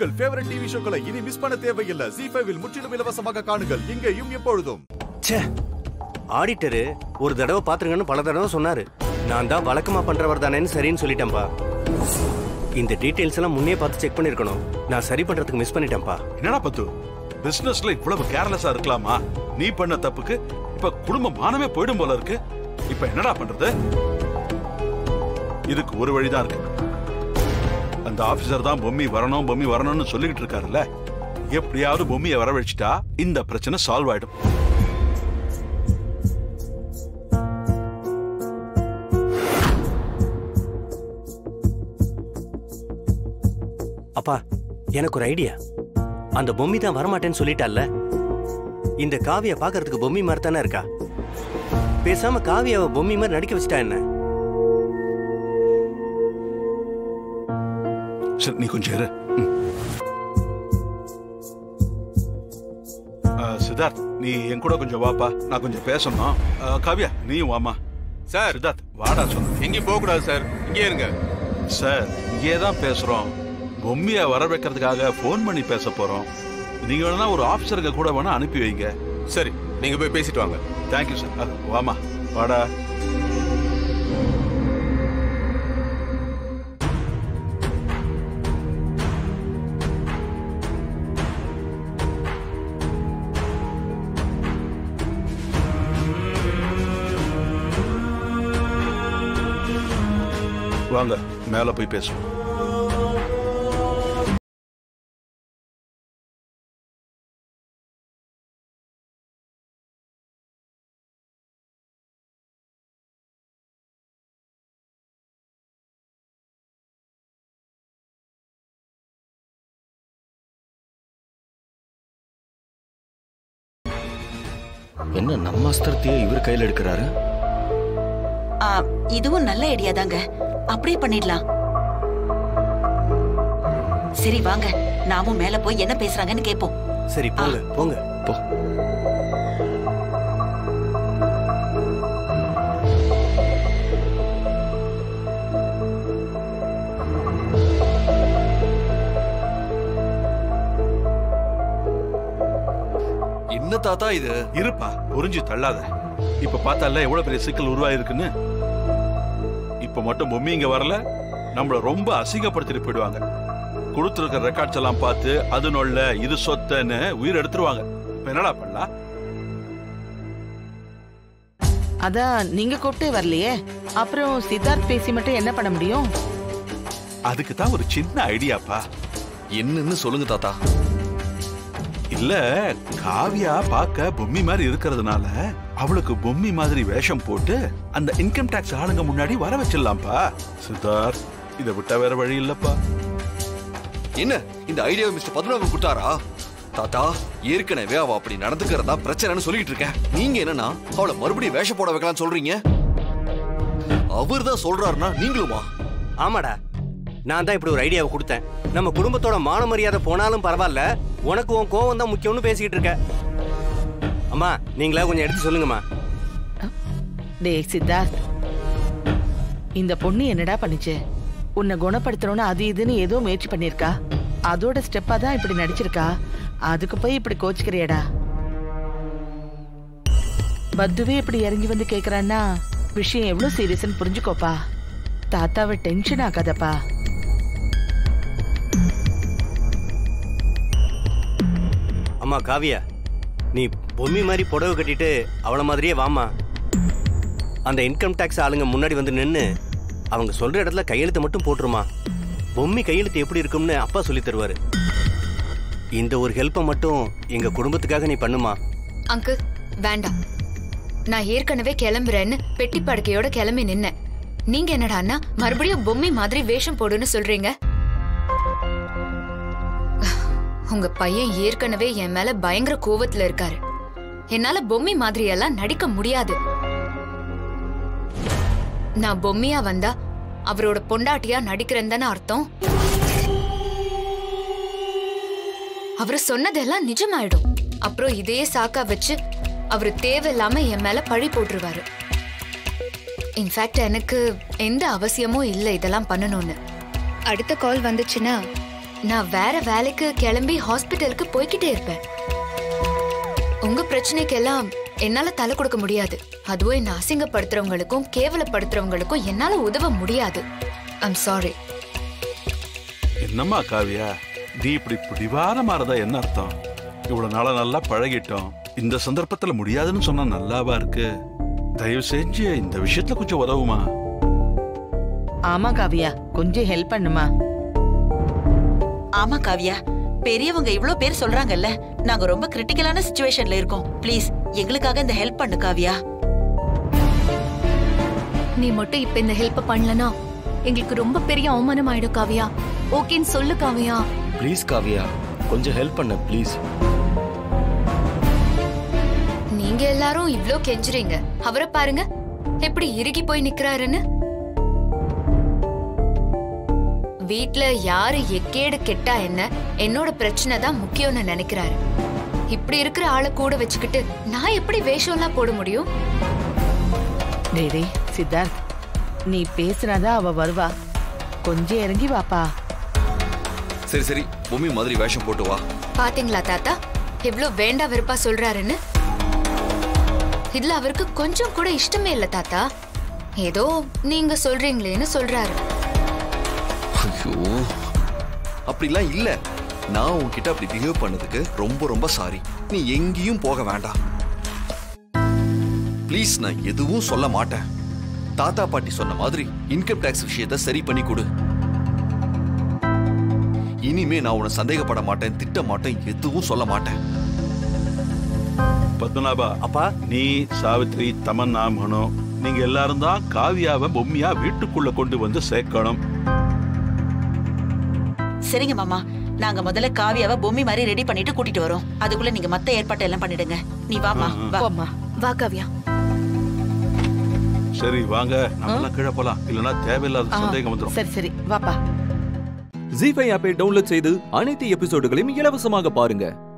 உங்கள் favourite TV ஷோக்களை இனி miss பண்ண தேவையில்லை ஜி ஃபைவில் முற்றிலும் இலவசமாக காணுங்கள் இங்கேயும் எப்பொழுதும் ச்சே ஆடிட்டரு ஒரு தடவை பாத்துருங்கன்னு பல தடவை சொன்னாரு நான் தான் வழக்கமா பண்றவர் தானேன்னு சரின்னு சொல்லிட்டேன்ப்பா இந்த டீடைல்ஸ் எல்லாம் முன்னே பார்த்து செக் பண்ணிருக்கணும் நான் சரி பண்றதுக்கு மிஸ் பண்ணிட்டேன்ப்பா என்னடா பத்து பிசினஸ்ல இவ்வளவு கேர்லெஸ்ஸா இருக்கலாமா நீ பண்ண தப்புக்கு இப்ப குடும்ப மானமே போயிடும் போல இருக்கு இப்ப என்னடா பண்றது இதுக்கு ஒரு வழிதான் இருக்கு அந்த ஆபீசர் தான் பொம்மி வரணும் பொம்மி வரணும்னு சொல்லிக்கிட்டு இருக்காருல்ல எப்படியாவது பொம்மியை வரவழைச்சிட்டா இந்த பிரச்சனை சால்வ் ஆயிடும் அப்பா எனக்கு ஒரு ஐடியா அந்த பொம்மி தான் வரமாட்டேன்னு சொல்லிட்டால இந்த காவிய பாக்குறதுக்கு பொம்மி மாதிரி தானே இருக்கா பேசாம காவியாவை பொம்மி மாதிரி நடிக்க வச்சுட்டா என்ன சரி நீ கொஞ்சம் இரு ம். ஆ, சித்தார்த் நீ என் கூட கொஞ்சம் வாப்பா நான் கொஞ்சம் பேசணும் ஆ, காவ்யா நீயும் வாமா சார் சித்தார்த் வாடா சொன்ன எங்கேயும் போக கூடாது சார் இங்கே இருங்க சார் இங்கே தான் பேசுறோம் பொம்மியை வர வைக்கிறதுக்காக ஃபோன் பண்ணி பேச போறோம் நீங்க வேணா ஒரு ஆபீசருக்கு கூட வேணா அனுப்பி வைங்க சரி நீங்க போய் பேசிட்டு வாங்க தேங்க்யூ சார் அ, வாமா வாடா வாங்க மேல போய் பேசுவோம் என்ன நம்ம அஸ்திரத்தையே இவர் கையில் எடுக்கிறாரு ஆ, இதுவும் நல்ல ஐடியா தாங்க அப்படியே பண்ணிடலாம் சரி வாங்க நாமும் மேல போய் என்ன பேசுறாங்கன்னு கேப்போம் சரி போங்க போங்க போ என்ன தாத்தா இது இருப்பா உறிஞ்சி தள்ளாத இப்ப பார்த்தால எவ்வளவு பெரிய சிக்கல் உருவாயிருக்குன்னு இப்ப மட்டும் பொம்மி இங்க வரல நம்மள ரொம்ப அசிங்கப்படுத்திட்டு போயிடுவாங்க கொடுத்துருக்க ரெக்கார்ட்ஸ் எல்லாம் பார்த்து அது நொல்ல இது சொத்தன்னு உயிர் எடுத்துருவாங்க இப்ப என்னடா பண்ணலாம் அதான் நீங்க கூப்பிட்டே வரலையே அப்புறம் சித்தார்த் பேசி மட்டும் என்ன பண்ண முடியும் அதுக்கு தான் ஒரு சின்ன ஐடியாப்பா என்னன்னு சொல்லுங்க தாத்தா இல்ல காவியா பார்க்க பொம்மி மாதிரி இருக்கிறதுனால அவளுக்கு பொம்மி மாதிரி வேஷம் போட்டு அந்த இன்கம் டாக்ஸ் ஆளுங்க முன்னாடி வர வச்சிடலாம்ப்பா சித்தார்த் இதை விட்டா வேற வழி இல்லப்பா என்ன இந்த ஐடியாவை மிஸ்டர் பத்மநாபன் கொடுத்தாரா தாத்தா ஏற்கனவே அவ அப்படி நடந்துக்கிறதா பிரச்சனைன்னு சொல்லிட்டு இருக்கேன் நீங்க என்னன்னா அவளை மறுபடியும் வேஷம் போட வைக்கலாம் சொல்றீங்க அவர் தான் சொல்றாருன்னா நீங்களுமா ஆமாடா நான் தான் இப்படி ஒரு ஐடியாவை கொடுத்தேன் நம்ம குடும்பத்தோட மான மரியாதை போனாலும் பரவாயில்ல உனக்கு உன் கோவம் தான் முக்கியம்னு பேசிக்கிட்டு இருக்க அம்மா நீங்களா கொஞ்சம் எடுத்து சொல்லுங்கம்மா டேய் சித்தார்த் இந்த பொண்ணு என்னடா பண்ணுச்சு உன்னை குணப்படுத்தணும்னு அது இதுன்னு ஏதோ முயற்சி பண்ணிருக்கா அதோட ஸ்டெப்பா தான் இப்படி நடிச்சிருக்கா அதுக்கு போய் இப்படி கோச்சுக்கிறியடா பத்துவே இப்படி இறங்கி வந்து கேக்குறான்னா விஷயம் எவ்வளவு சீரியஸ்னு புரிஞ்சுக்கோப்பா தாத்தாவை டென்ஷன் ஆகாதப்பா அம்மா காவியா நீ பொம்மி மாதிரி புடவை கட்டிட்டு அவளை மாதிரியே வாம்மா அந்த இன்கம் டேக்ஸ் ஆளுங்க முன்னாடி வந்து நின்னு அவங்க சொல்ற இடத்துல கையெழுத்து மட்டும் போட்டுருமா பொம்மி கையெழுத்து எப்படி இருக்கும்னு அப்பா சொல்லி தருவாரு இந்த ஒரு ஹெல்ப்பை மட்டும் எங்க குடும்பத்துக்காக நீ பண்ணுமா அங்கு வேண்டாம் நான் ஏற்கனவே கிளம்புறேன்னு பெட்டி படுக்கையோட கிளம்பி நின்னேன் நீங்க என்னடான்னா மறுபடியும் பொம்மை மாதிரி வேஷம் போடுன்னு சொல்றீங்க உங்க பையன் ஏற்கனவே என் மேல பயங்கர கோவத்துல இருக்காரு என்னால பொம்மை மாதிரி எல்லாம் நடிக்க முடியாது நான் பொம்மையா வந்தா அவரோட பொண்டாட்டியா நடிக்கிறேன்னு தானே அர்த்தம் அவரு சொன்னதெல்லாம் நிஜமாயிடும் அப்புறம் இதையே சாக்கா வச்சு அவரு தேவையில்லாம என் மேல பழி போட்டுருவாரு இன்ஃபேக்ட் எனக்கு எந்த அவசியமும் இல்லை இதெல்லாம் பண்ணணும்னு அடுத்த கால் வந்துச்சுன்னா நான் வேற வேலைக்கு கிளம்பி ஹாஸ்பிட்டலுக்கு போய்கிட்டே இருப்பேன் உங்க பிரச்சனைக்கெல்லாம் என்னால தலை கொடுக்க முடியாது அதுவும் என்ன அசிங்கப்படுத்துறவங்களுக்கும் கேவலப்படுத்துறவங்களுக்கும் என்னால உதவ முடியாது ஐம் சாரி என்னம்மா காவியா நீ இப்படி பிடிவாரமா இருந்தா என்ன அர்த்தம் இவ்வளவு நாளா நல்லா பழகிட்டோம் இந்த சந்தர்ப்பத்துல முடியாதுன்னு சொன்னா நல்லாவா இருக்கு தயவு செஞ்சு இந்த விஷயத்துல கொஞ்சம் உதவுமா ஆமா காவியா கொஞ்சம் ஹெல்ப் பண்ணுமா ஆமா காவியா பெரியவங்க இவ்ளோ பேர் சொல்றாங்கல்ல நாங்க ரொம்ப கிரிட்டிக்கலான சுச்சுவேஷன்ல இருக்கோம் ப்ளீஸ் எங்களுக்காக இந்த ஹெல்ப் பண்ணு காவியா நீ மட்டும் இப்ப இந்த ஹெல்ப் பண்ணலனா எங்களுக்கு ரொம்ப பெரிய அவமானம் ஆயிடும் காவியா ஓகேன்னு சொல்லு காவியா ப்ளீஸ் காவியா கொஞ்சம் ஹெல்ப் பண்ண ப்ளீஸ் நீங்க எல்லாரும் இவ்ளோ கெஞ்சுறீங்க அவரை பாருங்க எப்படி இறுகி போய் நிக்கிறாருன்னு வீட்ல யாரு எக்கேடு கெட்டா என்ன என்னோட பிரச்சனை தான் முக்கியம்னு நினைக்கிறாரு இப்படி இருக்கிற ஆளை கூட வச்சுக்கிட்டு நான் எப்படி வேஷம்லாம் போட முடியும் டேய் டேய் சித்தார்த் நீ பேசுனாதான் அவ வருவா கொஞ்சம் இறங்கி வாப்பா சரி சரி பொம்மி மாதிரி வேஷம் போட்டு வா பாத்தீங்களா தாத்தா எவ்ளோ வேண்டா வெறுப்பா சொல்றாருன்னு இதுல அவருக்கு கொஞ்சம் கூட இஷ்டமே இல்ல தாத்தா ஏதோ நீங்க சொல்றீங்களேன்னு சொல்றாரு ஐயோ அப்படிலாம் இல்ல நான் உன்கிட்ட அப்படி பிஹேவ் பண்ணதுக்கு ரொம்ப ரொம்ப சாரி நீ எங்கேயும் போக வேண்டாம் ப்ளீஸ் நான் எதுவும் சொல்ல மாட்டேன் தாத்தா பாட்டி சொன்ன மாதிரி இன்கம் டேக்ஸ் விஷயத்தை சரி பண்ணி கொடு இனிமே நான் உன்னை சந்தேகப்பட மாட்டேன் திட்ட மாட்டேன் எதுவும் சொல்ல மாட்டேன் பத்மநாபா அப்பா நீ சாவித்ரி தமன்னா மனோ நீங்க எல்லாரும் தான் காவியாவை பொம்மியா வீட்டுக்குள்ள கொண்டு வந்து சேர்க்கணும் சரிங்க மாமா நாங்க முதல்ல காவியாவை பொம்மி மாதிரி ரெடி பண்ணிட்டு கூட்டிட்டு வரோம் அதுக்குள்ள நீங்க மத்த ஏற்பாட்டை எல்லாம் பண்ணிடுங்க நீ வாமா வா போம்மா வா காவியா சரி வாங்க நம்மளாம் கீழே போலாம் இல்லைன்னா தேவையில்லாத ஆ, சந்தேகம் வந்துடும் சரி சரி வாப்பா ஜி ஃபைவ் ஆப்பை டவுன்லோட் செய்து அனைத்து எபிசோடுகளையும் இலவசமாக பாருங்க